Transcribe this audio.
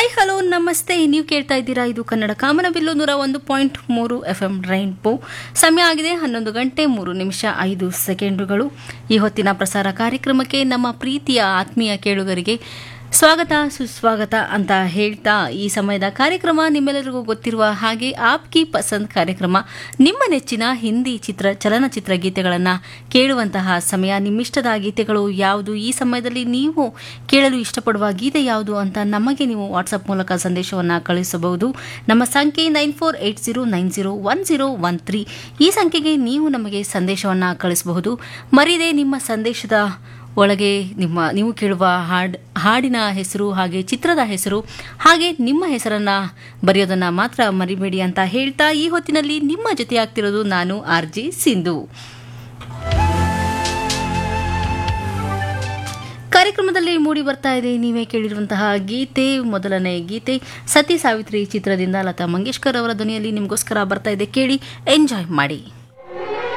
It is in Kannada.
ಹಾಯ್ ಹಲೋ ನಮಸ್ತೆ ನೀವು ಕೇಳ್ತಾ ಇದ್ದೀರಾ ಇದು ಕನ್ನಡ ಕಾಮನಬಿಲ್ಲು ನೂರ ಒಂದು ಪಾಯಿಂಟ್ ಮೂರು ಎಫ್ ಎಂ ರೈನ್ಬೋ ಸಮಯ ಆಗಿದೆ ಹನ್ನೊಂದು ಗಂಟೆ ಮೂರು ನಿಮಿಷ ಐದು ಸೆಕೆಂಡುಗಳು ಈ ಹೊತ್ತಿನ ಪ್ರಸಾರ ಕಾರ್ಯಕ್ರಮಕ್ಕೆ ನಮ್ಮ ಪ್ರೀತಿಯ ಆತ್ಮೀಯ ಕೇಳುಗರಿಗೆ ಸ್ವಾಗತ ಸುಸ್ವಾಗತ ಅಂತ ಹೇಳ್ತಾ ಈ ಸಮಯದ ಕಾರ್ಯಕ್ರಮ ನಿಮ್ಮೆಲ್ಲರಿಗೂ ಗೊತ್ತಿರುವ ಹಾಗೆ ಆಪ್ಕಿ ಪಸಂದ್ ಕಾರ್ಯಕ್ರಮ ನಿಮ್ಮ ನೆಚ್ಚಿನ ಹಿಂದಿ ಚಿತ್ರ ಚಲನಚಿತ್ರ ಗೀತೆಗಳನ್ನು ಕೇಳುವಂತಹ ಸಮಯ ನಿಮ್ಮಿಷ್ಟದ ಗೀತೆಗಳು ಯಾವುದು ಈ ಸಮಯದಲ್ಲಿ ನೀವು ಕೇಳಲು ಇಷ್ಟಪಡುವ ಗೀತೆ ಯಾವುದು ಅಂತ ನಮಗೆ ನೀವು ವಾಟ್ಸಪ್ ಮೂಲಕ ಸಂದೇಶವನ್ನು ಕಳುಹಿಸಬಹುದು ನಮ್ಮ ಸಂಖ್ಯೆ nine four eight zero nine zero one zero one three ಈ ಸಂಖ್ಯೆಗೆ ನೀವು ನಮಗೆ ಸಂದೇಶವನ್ನು ಕಳಿಸಬಹುದು ಮರಿದೇ ನಿಮ್ಮ ಸಂದೇಶದ ಒಳಗೆ ನಿಮ್ಮ ನೀವು ಕೇಳುವ ಹಾಡ್ ಹಾಡಿನ ಹೆಸರು ಹಾಗೆ ಚಿತ್ರದ ಹೆಸರು ಹಾಗೆ ನಿಮ್ಮ ಹೆಸರನ್ನ ಬರೆಯೋದನ್ನ ಮಾತ್ರ ಮರಿಬೇಡಿ ಅಂತ ಹೇಳ್ತಾ ಈ ಹೊತ್ತಿನಲ್ಲಿ ನಿಮ್ಮ ಜೊತೆ ಆಗ್ತಿರೋದು ನಾನು ಆರ್ ಜಿ ಸಿಂಧು ಕಾರ್ಯಕ್ರಮದಲ್ಲಿ ಮೂಡಿ ಬರ್ತಾ ಇದೆ ನೀವೇ ಕೇಳಿರುವಂತಹ ಗೀತೆ ಮೊದಲನೇ ಗೀತೆ ಸತಿ ಸಾವಿತ್ರಿ ಚಿತ್ರದಿಂದ ಲತಾ ಮಂಗೇಶ್ಕರ್ ಅವರ ಧ್ವನಿಯಲ್ಲಿ ನಿಮಗೋಸ್ಕರ ಬರ್ತಾ ಇದೆ ಕೇಳಿ ಎಂಜಾಯ್ ಮಾಡಿ